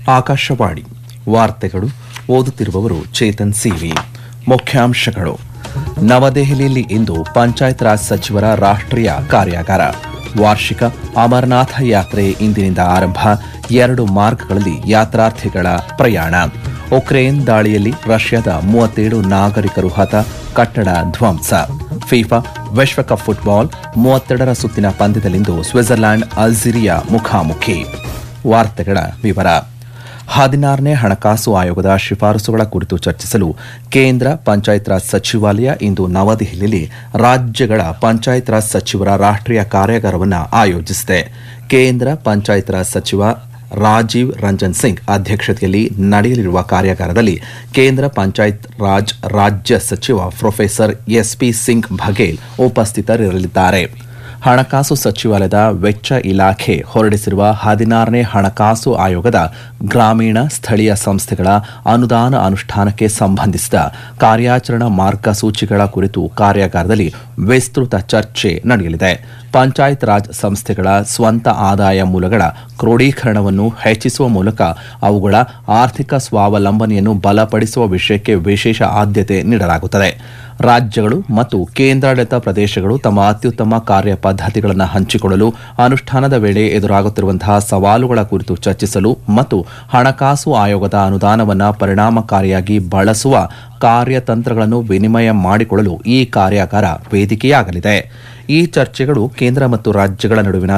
ಆಕಾಶವಾಣಿ ವಾರ್ತೆಗಳು ಓದುತ್ತಿರುವವರು ಚೇತನ್ ಸಿವಿ ಮುಖ್ಯಾಂಶಗಳು ನವದೆಹಲಿಯಲ್ಲಿ ಇಂದು ಪಂಚಾಯತ್ ರಾಜ್ ಸಚಿವರ ರಾಷ್ಟ್ರೀಯ ಕಾರ್ಯಾಗಾರ ವಾರ್ಷಿಕ ಅಮರನಾಥ ಯಾತ್ರೆ ಇಂದಿನಿಂದ ಆರಂಭ ಎರಡು ಮಾರ್ಗಗಳಲ್ಲಿ ಯಾತ್ರಾರ್ಥಿಗಳ ಪ್ರಯಾಣ ಉಕ್ರೇನ್ ದಾಳಿಯಲ್ಲಿ ರಷ್ಯಾದ ಮೂವತ್ತೇಳು ನಾಗರಿಕರು ಹತ ಕಟ್ಟಡ ಧ್ವಂಸ ಫಿಫಾ ವಿಶ್ವಕಪ್ ಫುಟ್ಬಾಲ್ ಮೂವತ್ತೆರಡರ ಸುತ್ತಿನ ಪಂದ್ಯದಲ್ಲಿಂದು ಸ್ವಿಟ್ಜರ್ಲ್ಯಾಂಡ್ ಅಲ್ಜೀರಿಯಾ ಮುಖಾಮುಖಿ ವಾರ್ತೆಗಳ ವಿವರ ಹದಿನಾರನೇ ಹಣಕಾಸು ಆಯೋಗದ ಶಿಫಾರಸುಗಳ ಕುರಿತು ಚರ್ಚಿಸಲು ಕೇಂದ್ರ ಪಂಚಾಯತ್ ರಾಜ್ ಸಚಿವಾಲಯ ಇಂದು ನವದೆಹಲಿಯಲ್ಲಿ ರಾಜ್ಯಗಳ ಪಂಚಾಯತ್ ರಾಜ್ ಸಚಿವರ ರಾಷ್ಟ್ರೀಯ ಕಾರ್ಯಾಗಾರವನ್ನು ಆಯೋಜಿಸಿದೆ ಕೇಂದ್ರ ಪಂಚಾಯತ್ ರಾಜ್ ಸಚಿವ ರಾಜೀವ್ ರಂಜನ್ ಸಿಂಗ್ ಅಧ್ಯಕ್ಷತೆಯಲ್ಲಿ ನಡೆಯಲಿರುವ ಕಾರ್ಯಾಗಾರದಲ್ಲಿ ಕೇಂದ್ರ ಪಂಚಾಯತ್ ರಾಜ್ ರಾಜ್ಯ ಸಚಿವ ಪ್ರೊಫೆಸರ್ ಎಸ್ಪಿ ಸಿಂಗ್ ಬಘೇಲ್ ಉಪಸ್ಥಿತರಿರಲಿದ್ದಾರೆ ಹಣಕಾಸು ಸಚಿವಾಲಯದ ವೆಚ್ಚ ಇಲಾಖೆ ಹೊರಡಿಸಿರುವ ಹದಿನಾರನೇ ಹಣಕಾಸು ಆಯೋಗದ ಗ್ರಾಮೀಣ ಸ್ಥಳೀಯ ಸಂಸ್ಥೆಗಳ ಅನುದಾನ ಅನುಷ್ಠಾನಕ್ಕೆ ಸಂಬಂಧಿಸಿದ ಕಾರ್ಯಾಚರಣಾ ಮಾರ್ಗಸೂಚಿಗಳ ಕುರಿತು ಕಾರ್ಯಾಗಾರದಲ್ಲಿ ವಿಸ್ತೃತ ಚರ್ಚೆ ನಡೆಯಲಿದೆ ಪಂಚಾಯತ್ ರಾಜ್ ಸಂಸ್ಥೆಗಳ ಸ್ವಂತ ಆದಾಯ ಮೂಲಗಳ ಕ್ರೋಢೀಕರಣವನ್ನು ಹೆಚ್ಚಿಸುವ ಮೂಲಕ ಅವುಗಳ ಆರ್ಥಿಕ ಸ್ವಾವಲಂಬನೆಯನ್ನು ಬಲಪಡಿಸುವ ವಿಷಯಕ್ಕೆ ವಿಶೇಷ ಆದ್ಯತೆ ನೀಡಲಾಗುತ್ತದೆ ರಾಜ್ಯಗಳು ಮತ್ತು ಕೇಂದ್ರಾಡಳಿತ ಪ್ರದೇಶಗಳು ತಮ್ಮ ಅತ್ಯುತ್ತಮ ಕಾರ್ಯ ಪದ್ಧತಿಗಳನ್ನು ಹಂಚಿಕೊಳ್ಳಲು ಅನುಷ್ಠಾನದ ವೇಳೆ ಎದುರಾಗುತ್ತಿರುವಂತಹ ಸವಾಲುಗಳ ಕುರಿತು ಚರ್ಚಿಸಲು ಮತ್ತು ಹಣಕಾಸು ಆಯೋಗದ ಅನುದಾನವನ್ನು ಪರಿಣಾಮಕಾರಿಯಾಗಿ ಬಳಸುವ ಕಾರ್ಯತಂತ್ರಗಳನ್ನು ವಿನಿಮಯ ಮಾಡಿಕೊಳ್ಳಲು ಈ ಕಾರ್ಯಾಗಾರ ವೇದಿಕೆಯಾಗಲಿದೆ ಈ ಚರ್ಚೆಗಳು ಕೇಂದ್ರ ಮತ್ತು ರಾಜ್ಯಗಳ ನಡುವಿನ